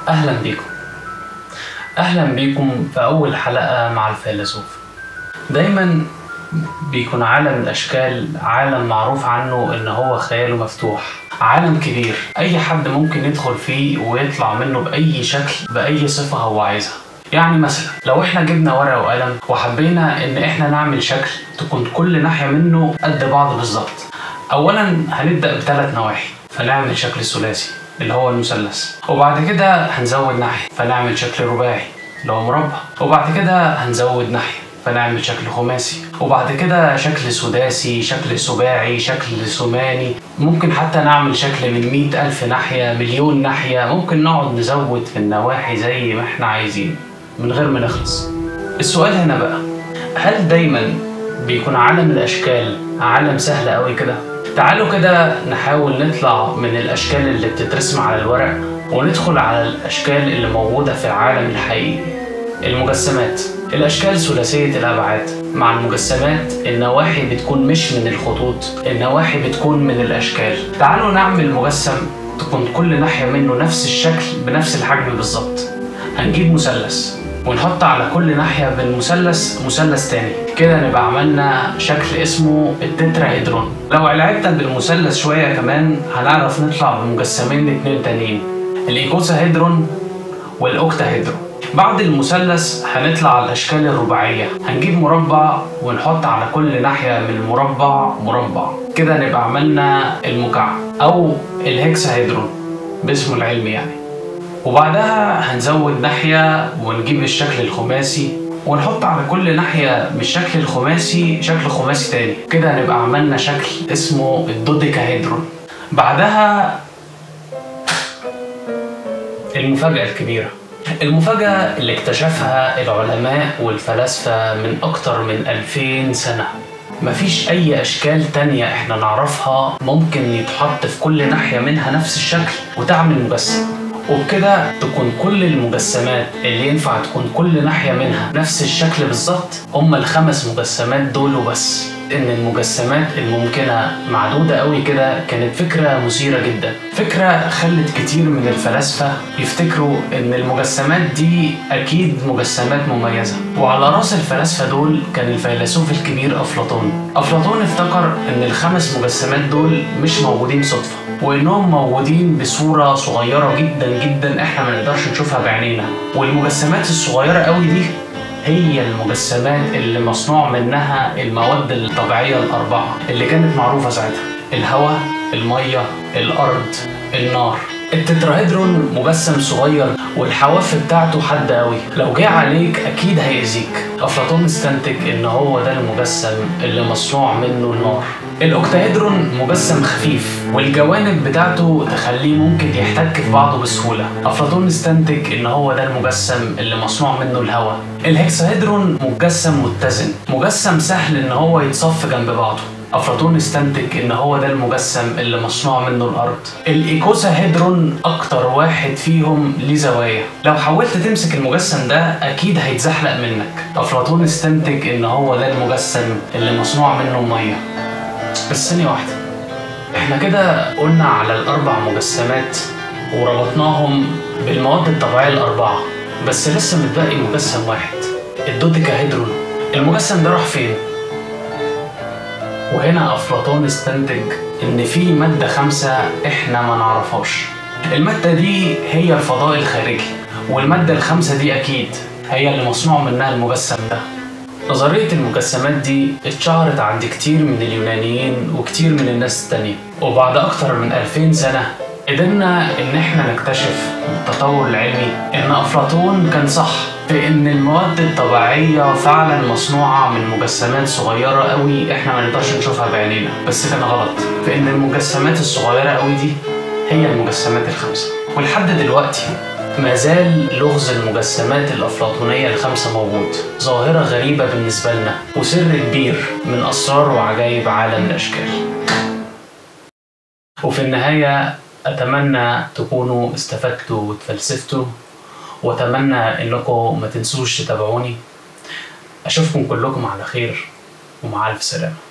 أهلا بيكم أهلا بيكم في أول حلقة مع الفيلسوف دايما بيكون عالم الأشكال عالم معروف عنه إن هو خياله مفتوح عالم كبير أي حد ممكن يدخل فيه ويطلع منه بأي شكل بأي صفة هو عايزها يعني مثلا لو احنا جبنا ورقة وقلم وحبينا ان احنا نعمل شكل تكون كل ناحية منه قد بعض بالظبط اولا هنبدأ بثلاث نواحي فنعمل شكل ثلاثي اللي هو المثلث وبعد كده هنزود ناحية فنعمل شكل رباعي اللي هو مربع وبعد كده هنزود ناحية فنعمل شكل خماسي وبعد كده شكل سداسي شكل سباعي شكل ثماني ممكن حتى نعمل شكل من مئة ألف ناحية مليون ناحية ممكن نقعد نزود في النواحي زي ما احنا عايزين من غير ما نخلص السؤال هنا بقى هل دايما بيكون عالم الأشكال عالم سهل قوي كده؟ تعالوا كده نحاول نطلع من الأشكال اللي بتترسم على الورق وندخل على الأشكال اللي موجودة في العالم الحقيقي المجسمات الأشكال ثلاثية الأبعاد مع المجسمات النواحي بتكون مش من الخطوط النواحي بتكون من الأشكال تعالوا نعمل مجسم تكون كل ناحية منه نفس الشكل بنفس الحجم بالظبط هنجيب مثلث ونحط على كل ناحية بالمثلث مثلث تاني كده نبقى عملنا شكل اسمه التتراهيدرون لو لعبنا بالمثلث شوية كمان هنعرف نطلع بمجسمين اتنين تانيين الايكوساهيدرون والاوكتاهيدرون بعد المثلث هنطلع على الاشكال الرباعيه هنجيب مربع ونحط على كل ناحيه من المربع مربع كده نبقى عملنا المكعب او الهكساهيدرون باسمه العلمي يعني وبعدها هنزود ناحيه ونجيب الشكل الخماسي ونحط على كل ناحية من الشكل الخماسي شكل خماسي تاني كده نبقى عملنا شكل اسمه الدوديكاهيدرون بعدها المفاجأة الكبيرة المفاجأة اللي اكتشفها العلماء والفلاسفة من أكتر من 2000 سنة مفيش أي أشكال تانية إحنا نعرفها ممكن يتحط في كل ناحية منها نفس الشكل وتعمل مجسم وبكده تكون كل المجسمات اللي ينفع تكون كل ناحية منها نفس الشكل بالظبط هم الخمس مجسمات دول وبس ان المجسمات الممكنة معدودة قوي كده كانت فكرة مثيرة جدا فكرة خلت كتير من الفلاسفة يفتكروا ان المجسمات دي اكيد مجسمات مميزة وعلى راس الفلاسفة دول كان الفيلسوف الكبير افلاطون افلاطون افتكر ان الخمس مجسمات دول مش موجودين صدفة وانهم موجودين بصورة صغيرة جدا جدا احنا ما نقدرش نشوفها بعينينا والمجسمات الصغيرة قوي دي هي المجسمات اللي مصنوع منها المواد الطبيعية الأربعة اللي كانت معروفة ساعتها الهواء المية الأرض النار التتراهيدرون مجسم صغير والحواف بتاعته حادة قوي لو جه عليك أكيد هيأذيك أفلاطون استنتج إن هو ده المجسم اللي مصنوع منه النار الأوكتاهيدرون مجسم خفيف والجوانب بتاعته تخليه ممكن يحتك في بعضه بسهولة أفلاطون استنتج إن هو ده المجسم اللي مصنوع منه الهواء الهكساهيدرون مجسم متزن مجسم سهل إن هو يتصف جنب بعضه أفلاطون استنتج إن هو ده المجسم اللي مصنوع منه الأرض. الإيكوساهيدرون أكتر واحد فيهم ليه زوايا. لو حاولت تمسك المجسم ده أكيد هيتزحلق منك. أفلاطون استنتج إن هو ده المجسم اللي مصنوع منه المية. بس ثانية واحدة. إحنا كده قلنا على الأربع مجسمات وربطناهم بالمواد الطبيعية الأربعة. بس لسه متبقي مجسم واحد. الدوديكاهيدرون. المجسم ده راح فين؟ وهنا أفلاطون استنتج إن في مادة خامسة إحنا ما نعرفهاش. المادة دي هي الفضاء الخارجي، والمادة الخامسة دي أكيد هي اللي مصنوع منها المجسم ده. نظرية المجسمات دي اتشهرت عند كتير من اليونانيين وكتير من الناس التانية، وبعد أكتر من 2000 سنة قدرنا إن إحنا نكتشف بالتطور العلمي إن أفلاطون كان صح في ان المواد الطبيعيه فعلا مصنوعه من مجسمات صغيره قوي احنا ما نقدرش نشوفها بعينينا بس كان غلط في ان المجسمات الصغيره قوي دي هي المجسمات الخمسه ولحد دلوقتي ما زال لغز المجسمات الأفلاطونية الخمسة موجود ظاهرة غريبة بالنسبة لنا وسر كبير من أسرار وعجائب عالم الأشكال وفي النهاية أتمنى تكونوا استفدتوا وتفلسفتوا واتمنى انكم ما تنسوش تتابعوني اشوفكم كلكم على خير ومع الف سلامه